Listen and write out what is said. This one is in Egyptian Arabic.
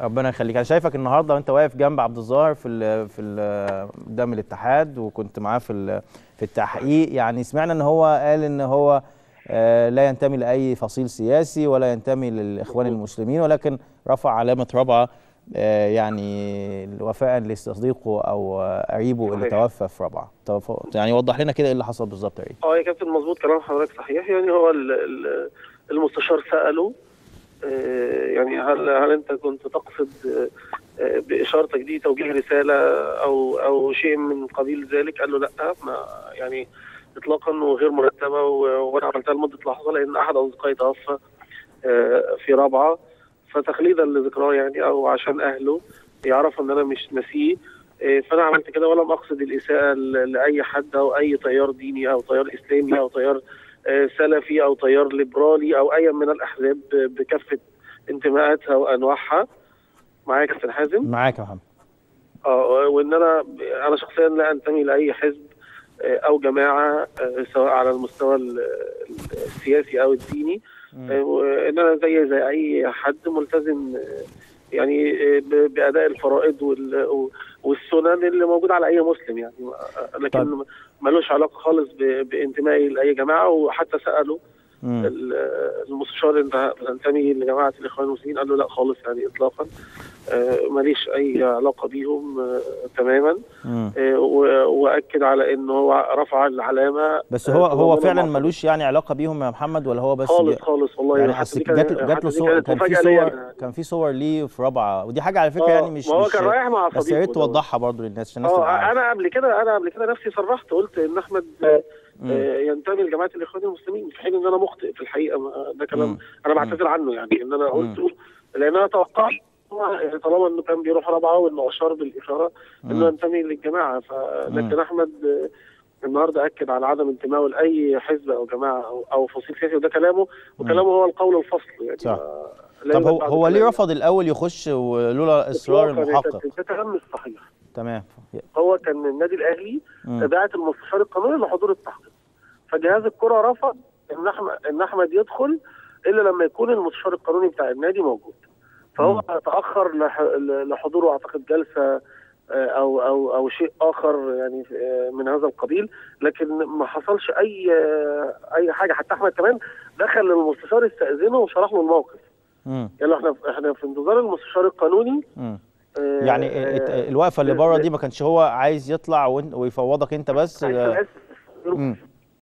ربنا يخليك انا شايفك النهارده وانت واقف جنب عبد الظاهر في ال في ال قدام الاتحاد وكنت معاه في ال- في التحقيق يعني سمعنا ان هو قال ان هو آه، لا ينتمي لاي فصيل سياسي ولا ينتمي للاخوان المسلمين ولكن رفع علامه رابعه آه، يعني وفاء لصديقه او آه، قريبه اللي صحيح. توفى في رابعه توفى- يعني وضح لنا كده ايه اللي حصل بالظبط يا ريت اه يا كابتن مظبوط كلام حضرتك صحيح يعني هو ال- ال- المستشار سأله آه، يعني هل هل انت كنت تقصد آه، آه، باشارتك دي توجيه رساله او او شيء من قبيل ذلك قال له لا ما يعني اطلاقا وغير مرتبه و- وانا عملتها لمده لحظه لان احد اصدقائي توفى آه، في رابعه فتخليدا لذكراه يعني او عشان اهله يعرفوا ان انا مش ناسيه آه، فانا عملت كده ولم اقصد الاساءه ل- لاي حد او اي تيار ديني او تيار اسلامي او تيار آه، سلفي او تيار ليبرالي او اي من الاحزاب ب- بكافه انتماءاتها وانواعها معايا يا كابتن حازم معاك يا محمد اه وان انا انا شخصيا لا انتمي لاي حزب آه، او جماعه آه، سواء على المستوى ال- ال- السياسي او الديني آه، وان انا زي زي اي حد ملتزم آه، يعني آه، ب- باداء الفرائض وال- والسنن اللي موجوده على اي مسلم يعني آه، لكن طيب. ملوش علاقه خالص ب- بانتمائي لاي جماعه وحتى سالوا مم. ال- المستشار انت تنتمي لجماعه الاخوان المسلمين قال له لا خالص يعني اطلاقا آه، ماليش اي علاقه بيهم آه، تماما مم. آه، و- واكد على انه هو رفع العلامه بس هو آه، هو ومن فعلا المعتقد. ملوش يعني علاقه بيهم يا محمد ولا هو بس خالص جه- خالص والله يعني حتى اصل دي جات كان- جات حتى له دي صور كانت كان في مفاجأة صور ليا أنا. كان في صور ليه في رابعه ودي حاجه على فكره آه، يعني مش ما هو مش كان رايح مع بس يا صديقه ريت ده. توضحها برضو للناس عشان الناس تبقى اه عارفة. انا قبل كده انا قبل كده نفسي صرحت قلت ان احمد آه، آه، ينتمي لجماعه الاخوان المسلمين في حين ان انا مخطئ في الحقيقه ما- ده كلام مم. انا بعتذر عنه يعني ان انا مم. قلته لان انا توقعت هو يعني طالما انه كان بيروح رابعه وانه اشار بالاشاره انه مم. ينتمي للجماعه ف لكن احمد آه، النهارده اكد على عدم انتمائه لاي حزب او جماعه او او فصيل سياسي وده كلامه وكلامه هو القول الفصل يعني صح. ما- لا طب يوجد هو بعد هو ليه كلام. رفض الاول يخش ولولا اصرار إطلاقاً يا المحقق كابتن، ده كلام مش صحيح تمام هو كان النادي الاهلي مم. تبعت المستشار القانوني لحضور التحقيق فجهاز الكره رفض ان احمد ان احمد يدخل الا لما يكون المستشار القانوني بتاع النادي موجود فهو تاخر لح- لحضوره اعتقد جلسه آه، او او او شيء اخر يعني آه، من هذا القبيل لكن ما حصلش اي آه، اي حاجه حتى احمد كمان دخل للمستشار استاذنه وشرح له الموقف مم. يعني احنا احنا في انتظار المستشار القانوني مم. آه، يعني آه، ات- الوقفه اللي بره دي ما كانش هو عايز يطلع وإن- ويفوضك انت بس عشان آه، آسف. مم.